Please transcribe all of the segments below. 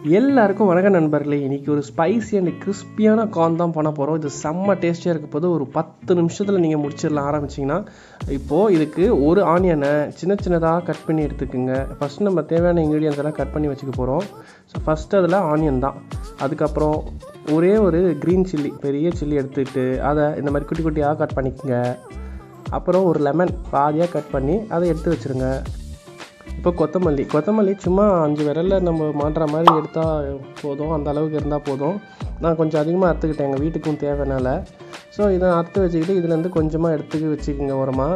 எல்லாருக்கும் வணக்கம் நண்பர்களே இன்னைக்கு ஒரு ஸ்பைசி அண்ட் கிறிஸ்பியான கார்ன் தான் பண்ண போகிறோம் இது செம்ம டேஸ்டியாக இருக்க போது ஒரு பத்து நிமிஷத்தில் நீங்கள் முடிச்சிடலாம் ஆரம்பிச்சிங்கன்னா இப்போது இதுக்கு ஒரு ஆனியனை சின்ன சின்னதாக கட் பண்ணி எடுத்துக்கோங்க ஃபஸ்ட்டு நம்ம தேவையான இன்க்ரீடியன்ஸ் எல்லாம் கட் பண்ணி வச்சுக்க போகிறோம் ஸோ ஃபஸ்ட்டு அதில் ஆனியன் தான் அதுக்கப்புறம் ஒரே ஒரு க்ரீன் சில்லி பெரிய சில்லி எடுத்துக்கிட்டு அதை இந்த மாதிரி குட்டி குட்டியாக கட் பண்ணிக்கோங்க அப்புறம் ஒரு லெமன் பாதியாக கட் பண்ணி அதை எடுத்து வச்சுருங்க இப்போ கொத்தமல்லி கொத்தமல்லி சும்மா அஞ்சு விரலில் நம்ம மாட்டுற மாதிரி எடுத்தால் போதும் அந்த அளவுக்கு இருந்தால் போதும் நான் கொஞ்சம் அதிகமாக அறுத்துக்கிட்டேன் எங்கள் வீட்டுக்கும் தேவைனால ஸோ இதை அறுத்து வச்சுக்கிட்டு இதுலேருந்து கொஞ்சமாக எடுத்து வச்சுக்கோங்க ஓரமாக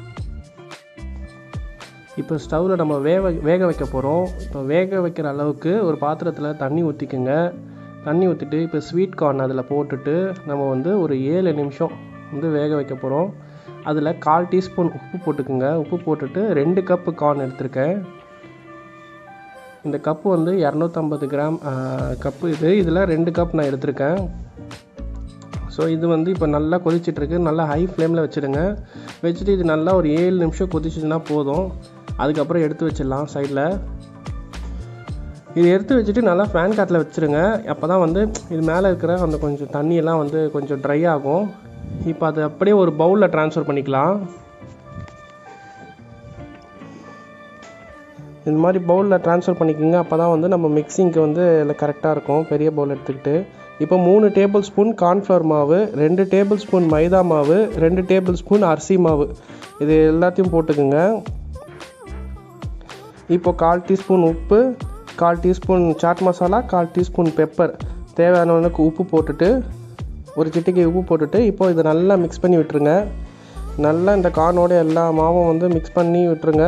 இப்போ ஸ்டவ்வில் நம்ம வேக வேக வைக்க போகிறோம் இப்போ வேக வைக்கிற அளவுக்கு ஒரு பாத்திரத்தில் தண்ணி ஊற்றிக்கோங்க தண்ணி ஊற்றிட்டு இப்போ ஸ்வீட் கார்ன் அதில் போட்டுட்டு நம்ம வந்து ஒரு ஏழு நிமிஷம் வந்து வேக வைக்க போகிறோம் அதில் கால் டீஸ்பூன் உப்பு போட்டுக்குங்க உப்பு போட்டுட்டு ரெண்டு கப்பு கார்ன் எடுத்திருக்கேன் இந்த கப்பு வந்து இரநூத்தம்பது கிராம் கப்பு இது இதில் ரெண்டு கப் நான் எடுத்திருக்கேன் ஸோ இது வந்து இப்போ நல்லா கொதிச்சிட்ருக்கு நல்லா ஹை ஃப்ளேமில் வச்சுடுங்க வச்சுட்டு இது நல்லா ஒரு ஏழு நிமிஷம் கொதிச்சுதுன்னா போதும் அதுக்கப்புறம் எடுத்து வச்சிடலாம் சைடில் இது எடுத்து வச்சுட்டு நல்லா ஃபேன் காட்டில் வச்சுருங்க அப்போ தான் வந்து இது மேலே இருக்கிற அந்த கொஞ்சம் தண்ணியெல்லாம் வந்து கொஞ்சம் ட்ரை ஆகும் இப்போ அது அப்படியே ஒரு பவுலில் ட்ரான்ஸ்ஃபர் பண்ணிக்கலாம் இந்த மாதிரி பவுலில் ட்ரான்ஸ்ஃபர் பண்ணிக்கோங்க அப்போ தான் வந்து நம்ம மிக்சிங்க்கு வந்து இதில் கரெக்டாக இருக்கும் பெரிய பவுல் எடுத்துக்கிட்டு இப்போ மூணு டேபிள் ஸ்பூன் கார்ன்ஃப்ளவர் மாவு ரெண்டு டேபிள் ஸ்பூன் மைதா மாவு ரெண்டு டேபிள் ஸ்பூன் அரிசி மாவு இது எல்லாத்தையும் போட்டுக்குங்க இப்போ கால் டீஸ்பூன் உப்பு கால் டீஸ்பூன் சாட் மசாலா கால் டீஸ்பூன் பெப்பர் தேவையானவனுக்கு உப்பு போட்டுட்டு ஒரு சிட்டிக்கு உப்பு போட்டுட்டு இப்போ இதை நல்லா மிக்ஸ் பண்ணி விட்டுருங்க நல்லா இந்த கார்னோட எல்லா மாவும் வந்து மிக்ஸ் பண்ணி விட்டுருங்க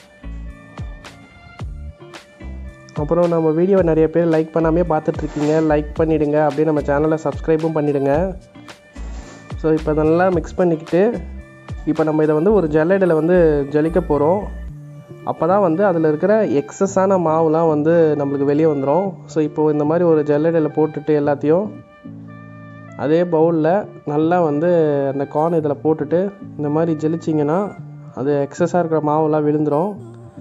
அப்புறம் நம்ம வீடியோவை நிறைய பேர் லைக் பண்ணாமே பார்த்துட்ருக்கீங்க லைக் பண்ணிவிடுங்க அப்படியே நம்ம சேனலை சப்ஸ்கிரைபும் பண்ணிவிடுங்க ஸோ இப்போ நல்லா மிக்ஸ் பண்ணிக்கிட்டு இப்போ நம்ம இதை வந்து ஒரு ஜல்லடையில் வந்து ஜலிக்க போகிறோம் அப்போ தான் வந்து அதில் இருக்கிற எக்ஸஸான மாவுலாம் வந்து நம்மளுக்கு வெளியே வந்துடும் ஸோ இப்போது இந்த மாதிரி ஒரு ஜல்லடையில் போட்டுட்டு எல்லாத்தையும் அதே பவுலில் நல்லா வந்து அந்த கார்ன் இதில் போட்டுட்டு இந்த மாதிரி ஜெலிச்சிங்கன்னா அது எக்ஸஸாக இருக்கிற மாவுலாம் விழுந்துடும்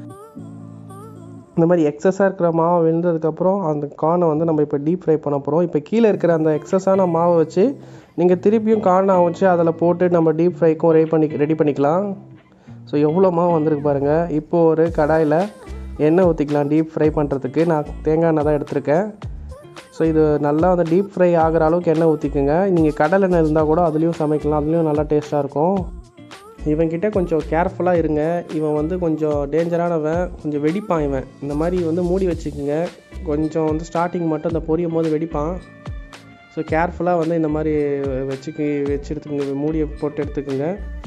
இந்த மாதிரி எக்ஸஸாக இருக்கிற மாவு விழுந்ததுக்கப்புறம் அந்த கார்னை வந்து நம்ம இப்போ டீப் ஃப்ரை பண்ண போகிறோம் இப்போ கீழே இருக்கிற அந்த எக்ஸஸான மாவை வச்சு நீங்கள் திருப்பியும் கார்னை வச்சு அதில் போட்டு நம்ம டீப் ஃப்ரைக்கும் ரெடி பண்ணி ரெடி பண்ணிக்கலாம் ஸோ எவ்வளோ மாவு வந்திருக்கு பாருங்கள் இப்போது ஒரு கடாயில் எண்ணெய் ஊற்றிக்கலாம் டீப் ஃப்ரை பண்ணுறதுக்கு நான் தேங்காய் எண்ணெய் தான் எடுத்திருக்கேன் ஸோ இது நல்லா வந்து டீப் ஃப்ரை ஆகிற அளவுக்கு எண்ணெய் ஊற்றிக்குங்க நீங்கள் கடல் எண்ணெய் இருந்தால் கூட அதுலேயும் சமைக்கலாம் அதுலேயும் நல்லா டேஸ்ட்டாக இருக்கும் இவன்கிட்ட கொஞ்சம் கேர்ஃபுல்லாக இருங்க இவன் வந்து கொஞ்சம் டேஞ்சரானவன் கொஞ்சம் வெடிப்பான் இவன் இந்த மாதிரி வந்து மூடி வச்சுக்கோங்க கொஞ்சம் வந்து ஸ்டார்டிங் மட்டும் இந்த பொரியும் போது வெடிப்பான் ஸோ கேர்ஃபுல்லாக வந்து இந்த மாதிரி வச்சுக்கு வச்சு எடுத்துக்கோங்க மூடியை போட்டு எடுத்துக்கோங்க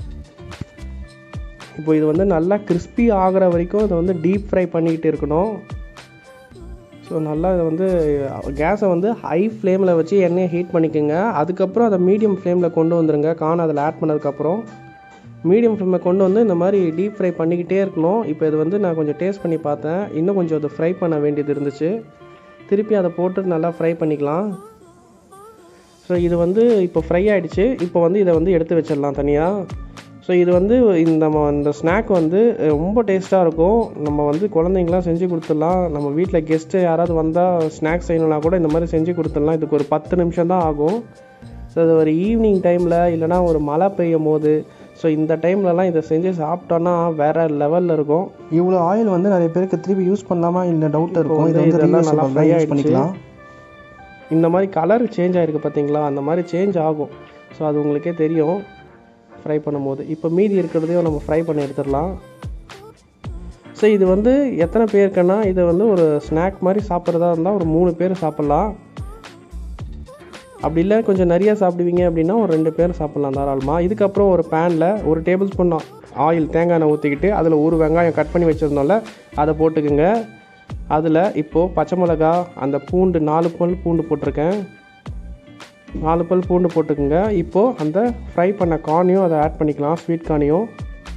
இப்போ இது வந்து நல்லா கிறிஸ்பி ஆகிற வரைக்கும் இதை வந்து டீப் ஃப்ரை பண்ணிக்கிட்டு இருக்கணும் ஸோ நல்லா இதை வந்து கேஸை வந்து ஹை ஃப்ளேமில் வச்சு எண்ணெயை ஹீட் பண்ணிக்கோங்க அதுக்கப்புறம் அதை மீடியம் ஃப்ளேமில் கொண்டு வந்துடுங்க கான் அதில் ஆட் பண்ணதுக்கப்புறம் மீடியம் ஃப்ளேமில் கொண்டு வந்து இந்த மாதிரி டீப் ஃப்ரை பண்ணிக்கிட்டே இருக்கணும் இப்போ இது வந்து நான் கொஞ்சம் டேஸ்ட் பண்ணி பார்த்தேன் இன்னும் கொஞ்சம் அதை ஃப்ரை பண்ண வேண்டியது இருந்துச்சு திருப்பி அதை போட்டு நல்லா ஃப்ரை பண்ணிக்கலாம் ஸோ இது வந்து இப்போ ஃப்ரை ஆகிடுச்சு இப்போ வந்து இதை வந்து எடுத்து வச்சிடலாம் தனியாக ஸோ இது வந்து இந்த இந்த ஸ்நாக் வந்து ரொம்ப டேஸ்ட்டாக இருக்கும் நம்ம வந்து குழந்தைங்களாம் செஞ்சு கொடுத்துடலாம் நம்ம வீட்டில் கெஸ்ட்டு யாராவது வந்தால் ஸ்நாக்ஸ் செய்யணும்னா கூட இந்த மாதிரி செஞ்சு கொடுத்துடலாம் இதுக்கு ஒரு பத்து நிமிஷம் தான் ஆகும் ஸோ அது ஒரு ஈவினிங் டைமில் இல்லைனா ஒரு மழை பெய்யும் போது ஸோ இந்த டைம்லலாம் இதை செஞ்சு சாப்பிட்டோன்னா வேறு லெவலில் இருக்கும் இவ்வளோ ஆயில் வந்து நிறைய பேருக்கு திருப்பி யூஸ் பண்ணலாமா இல்லை டவுட் இருக்கும் வந்து இது வந்து இதெல்லாம் நல்லா reusable ஃப்ரை தான் யூஸ் ஆகிடுச்சு பண்ணிக்கலாம் இந்த மாதிரி கலர் சேஞ்ச் ஆகிருக்கு பார்த்தீங்களா அந்த மாதிரி சேஞ்ச் ஆகும் ஸோ அது உங்களுக்கே தெரியும் ஃப்ரை பண்ணும்போது இப்போ மீதி இருக்கிறதையும் நம்ம ஃப்ரை பண்ணி எடுத்துடலாம் ஸோ இது வந்து எத்தனை பேருக்குன்னா இதை வந்து ஒரு ஸ்நாக் மாதிரி சாப்பிட்றதா இருந்தால் ஒரு மூணு பேர் சாப்பிட்லாம் அப்படி இல்லை கொஞ்சம் நிறைய சாப்பிடுவீங்க அப்படின்னா ஒரு ரெண்டு பேர் சாப்பிட்லாம் தாராளமாக இதுக்கப்புறம் ஒரு பேனில் ஒரு டேபிள் ஸ்பூன் ஆயில் தேங்காய் எண்ணெய் ஊற்றிக்கிட்டு அதில் ஒரு வெங்காயம் கட் பண்ணி வச்சுருந்தோம்ல அதை போட்டுக்குங்க அதில் இப்போது பச்சை மிளகா அந்த பூண்டு நாலு பல் பூண்டு போட்டிருக்கேன் நாலு பல் பூண்டு போட்டுக்குங்க இப்போது அந்த ஃப்ரை பண்ண கார்னையும் அதை ஆட் பண்ணிக்கலாம் ஸ்வீட் கார்னையும்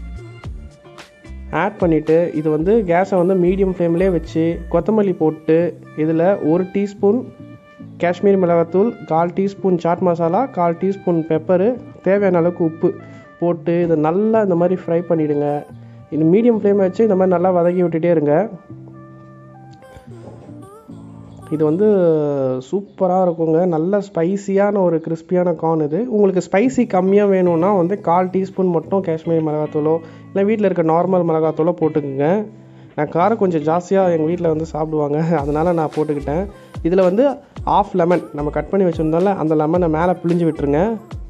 ஆட் பண்ணிவிட்டு இது வந்து கேஸை வந்து மீடியம் ஃப்ளேம்லேயே வச்சு கொத்தமல்லி போட்டு இதில் ஒரு டீஸ்பூன் காஷ்மீர் மிளகாத்தூள் கால் டீஸ்பூன் சாட் மசாலா கால் டீஸ்பூன் பெப்பரு தேவையான அளவுக்கு உப்பு போட்டு இதை நல்லா இந்த மாதிரி ஃப்ரை பண்ணிவிடுங்க இது மீடியம் ஃப்ளேம் வச்சு இந்த மாதிரி நல்லா வதக்கி விட்டுட்டே இருங்க இது வந்து சூப்பராக இருக்குங்க நல்ல ஸ்பைசியான ஒரு கிறிஸ்பியான கார்ன் இது உங்களுக்கு ஸ்பைசி கம்மியாக வேணும்னா வந்து கால் டீஸ்பூன் மட்டும் காஷ்மீரி மிளகாத்தூளோ இல்லை வீட்டில் இருக்க நார்மல் மிளகாத்தூளோ போட்டுக்குங்க நான் காரம் கொஞ்சம் ஜாஸ்தியாக எங்கள் வீட்டில் வந்து சாப்பிடுவாங்க அதனால் நான் போட்டுக்கிட்டேன் இதில் வந்து ஆஃப் லெமன் நம்ம கட் பண்ணி வச்சுருந்தோம்ல அந்த லெமனை மேலே பிழிஞ்சு விட்டுருங்க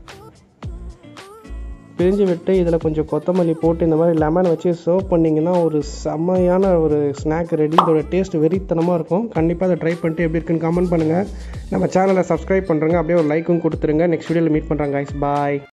பிழிஞ்சு விட்டு இதில் கொஞ்சம் கொத்தமல்லி போட்டு இந்த மாதிரி லெமன் வச்சு சர்வ் பண்ணிங்கன்னா ஒரு செம்மையான ஒரு ஸ்நாக் ரெடி இதோட டேஸ்ட் வெறித்தனமாக இருக்கும் கண்டிப்பாக அதை ட்ரை பண்ணிட்டு எப்படி இருக்குன்னு கமெண்ட் பண்ணுங்கள் நம்ம சேனலை சப்ஸ்கிரைப் பண்ணுறங்க அப்படியே ஒரு லைக்கும் கொடுத்துருங்க நெக்ஸ்ட் வீடியோவில் மீட் பண்ணுறாங்க guys பாய்